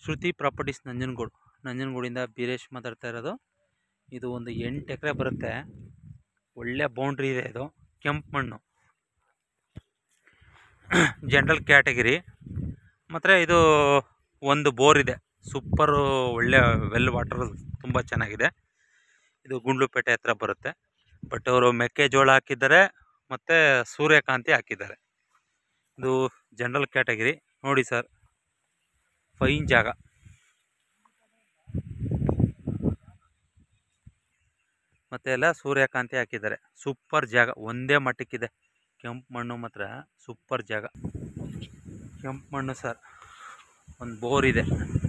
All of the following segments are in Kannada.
ಶ್ರುತಿ ಪ್ರಾಪರ್ಟೀಸ್ ನಂಜನಗೂಡು ನಂಜನಗೂಡಿಂದ ಬೀರೇಶ್ ಮಾತಾಡ್ತಾ ಇರೋದು ಇದು ಒಂದು ಎಂಟು ಎಕರೆ ಬರುತ್ತೆ ಒಳ್ಳೆ ಬೌಂಡ್ರಿ ಇದೆ ಇದು ಕೆಂಪು ಮಣ್ಣು ಜನರಲ್ ಕ್ಯಾಟಗಿರಿ ಮತ್ತು ಇದು ಒಂದು ಬೋರ್ ಇದೆ ಸೂಪರು ಒಳ್ಳೆ ವೆಲ್ ವಾಟರ್ ತುಂಬ ಚೆನ್ನಾಗಿದೆ ಇದು ಗುಂಡ್ಲುಪೇಟೆ ಹತ್ರ ಬರುತ್ತೆ ಬಟ್ ಅವರು ಮೆಕ್ಕೆಜೋಳ ಹಾಕಿದ್ದಾರೆ ಮತ್ತು ಸೂರ್ಯಕಾಂತಿ ಹಾಕಿದ್ದಾರೆ ಇದು ಜನರಲ್ ಕ್ಯಾಟಗಿರಿ ನೋಡಿ ಸರ್ ಫೈನ್ ಜಾಗ ಮತ್ತೆ ಎಲ್ಲ ಸೂರ್ಯಕಾಂತಿ ಹಾಕಿದ್ದಾರೆ ಸೂಪರ್ ಜಾಗ ಒಂದೇ ಮಟ್ಟಕ್ಕಿದೆ ಕೆಂಪು ಮಣ್ಣು ಮಾತ್ರ ಸೂಪರ್ ಜಾಗ ಕೆಂಪು ಮಣ್ಣು ಸರ್ ಒಂದು ಬೋರ್ ಇದೆ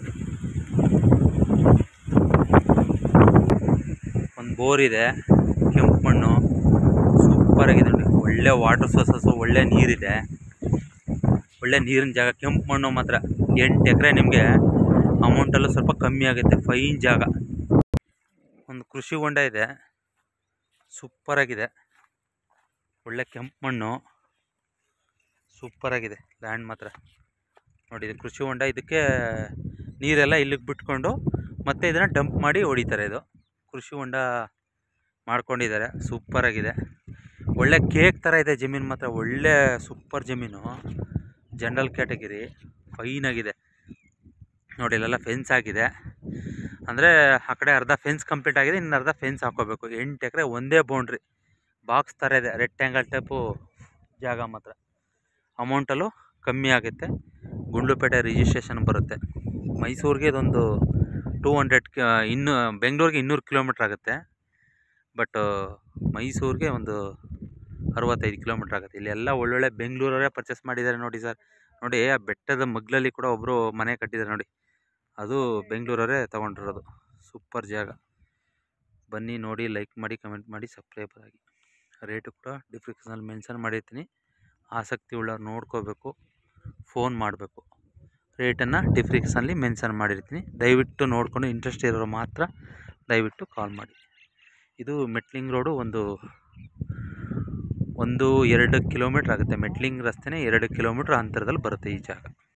ಒಂದು ಬೋರ್ ಇದೆ ಕೆಂಪು ಮಣ್ಣು ಸೂಪರ್ ಆಗಿದೆ ನೋಡಿ ಒಳ್ಳೆ ವಾಟರ್ ಸೋರ್ಸಸ್ಸು ಒಳ್ಳೆ ನೀರಿದೆ ಒಳ್ಳೆ ನೀರಿನ ಜಾಗ ಕೆಂಪು ಮಣ್ಣು ಮಾತ್ರ ಎಂಟು ಎಕರೆ ನಿಮಗೆ ಅಮೌಂಟಲ್ಲೂ ಸ್ವಲ್ಪ ಕಮ್ಮಿ ಆಗುತ್ತೆ ಫೈನ್ ಜಾಗ ಒಂದು ಕೃಷಿ ಹೊಂಡ ಇದೆ ಸೂಪರಾಗಿದೆ ಒಳ್ಳೆ ಕೆಂಪು ಮಣ್ಣು ಸೂಪರಾಗಿದೆ ಲ್ಯಾಂಡ್ ಮಾತ್ರ ನೋಡಿ ಇದು ಕೃಷಿ ಹೊಂಡ ಇದಕ್ಕೆ ನೀರೆಲ್ಲ ಇಲ್ಲಿಗೆ ಬಿಟ್ಕೊಂಡು ಮತ್ತೆ ಇದನ್ನು ಡಂಪ್ ಮಾಡಿ ಹೊಡಿತಾರೆ ಇದು ಕೃಷಿ ಹೊಂಡ ಮಾಡ್ಕೊಂಡಿದ್ದಾರೆ ಸೂಪರಾಗಿದೆ ಒಳ್ಳೆ ಕೇಕ್ ಥರ ಇದೆ ಜಮೀನು ಮಾತ್ರ ಒಳ್ಳೆ ಸೂಪರ್ ಜಮೀನು ಜನರಲ್ ಕ್ಯಾಟಗಿರಿ ಫೈನ್ ಆಗಿದೆ ನೋಡಿ ಇಲ್ಲೆಲ್ಲ ಫೆನ್ಸ್ ಆಗಿದೆ ಅಂದರೆ ಆ ಕಡೆ ಅರ್ಧ ಫೆನ್ಸ್ ಕಂಪ್ಲೀಟ್ ಆಗಿದೆ ಇನ್ನು ಅರ್ಧ ಫೆನ್ಸ್ ಹಾಕೋಬೇಕು ಎಂಟು ಎಕರೆ ಒಂದೇ ಬೌಂಡ್ರಿ ಬಾಕ್ಸ್ ಥರ ಇದೆ ರೆಕ್ಟ್ಯಾಂಗಲ್ ಟೈಪು ಜಾಗ ಮಾತ್ರ ಅಮೌಂಟಲ್ಲೂ ಕಮ್ಮಿ ಆಗುತ್ತೆ ಗುಂಡ್ಲುಪೇಟೆ ರಿಜಿಸ್ಟ್ರೇಷನ್ ಬರುತ್ತೆ ಮೈಸೂರಿಗೆ ಇದೊಂದು ಟೂ ಹಂಡ್ರೆಡ್ ಇನ್ನೂ ಬೆಂಗಳೂರಿಗೆ ಇನ್ನೂರು ಕಿಲೋಮೀಟ್ರ್ ಆಗುತ್ತೆ ಬಟ್ ಮೈಸೂರಿಗೆ ಒಂದು ಅರವತ್ತೈದು ಕಿಲೋಮೀಟ್ರ್ ಆಗುತ್ತೆ ಇಲ್ಲಿ ಎಲ್ಲ ಒಳ್ಳೊಳ್ಳೆ ಬೆಂಗಳೂರವರೇ ಪರ್ಚೇಸ್ ಮಾಡಿದ್ದಾರೆ ನೋಡಿ ಸರ್ ನೋಡಿ ಆ ಬೆಟ್ಟದ ಮಗ್ಲಲ್ಲಿ ಕೂಡ ಒಬ್ಬರು ಮನೆ ಕಟ್ಟಿದ್ದಾರೆ ನೋಡಿ ಅದು ಬೆಂಗಳೂರವರೇ ತೊಗೊಂಡಿರೋದು ಸೂಪರ್ ಜಾಗ ಬನ್ನಿ ನೋಡಿ ಲೈಕ್ ಮಾಡಿ ಕಮೆಂಟ್ ಮಾಡಿ ಸಬ್ಸ್ಕ್ರೈಬ್ ಆಗಿ ರೇಟು ಕೂಡ ಡಿಸ್ಕ್ರಿಪ್ಷನಲ್ಲಿ ಮೆನ್ಷನ್ ಮಾಡಿರ್ತೀನಿ ಆಸಕ್ತಿ ಉಳ್ಳವ್ರು ನೋಡ್ಕೋಬೇಕು ಫೋನ್ ಮಾಡಬೇಕು ರೇಟನ್ನು ಡಿಸ್ಕ್ರಿಪ್ಷನಲ್ಲಿ ಮೆನ್ಷನ್ ಮಾಡಿರ್ತೀನಿ ದಯವಿಟ್ಟು ನೋಡಿಕೊಂಡು ಇಂಟ್ರೆಸ್ಟ್ ಇರೋರು ಮಾತ್ರ ದಯವಿಟ್ಟು ಕಾಲ್ ಮಾಡಿ ಇದು ಮೆಟ್ಲಿಂಗ್ ರೋಡು ಒಂದು ಒಂದು ಎರಡು ಕಿಲೋಮೀಟ್ರ್ ಆಗುತ್ತೆ ಮೆಟ್ಲಿಂಗ್ ರಸ್ತೆನೇ ಎರಡು ಕಿಲೋಮೀಟ್ರ್ ಅಂತರದಲ್ಲಿ ಬರುತ್ತೆ ಈ ಜಾಗ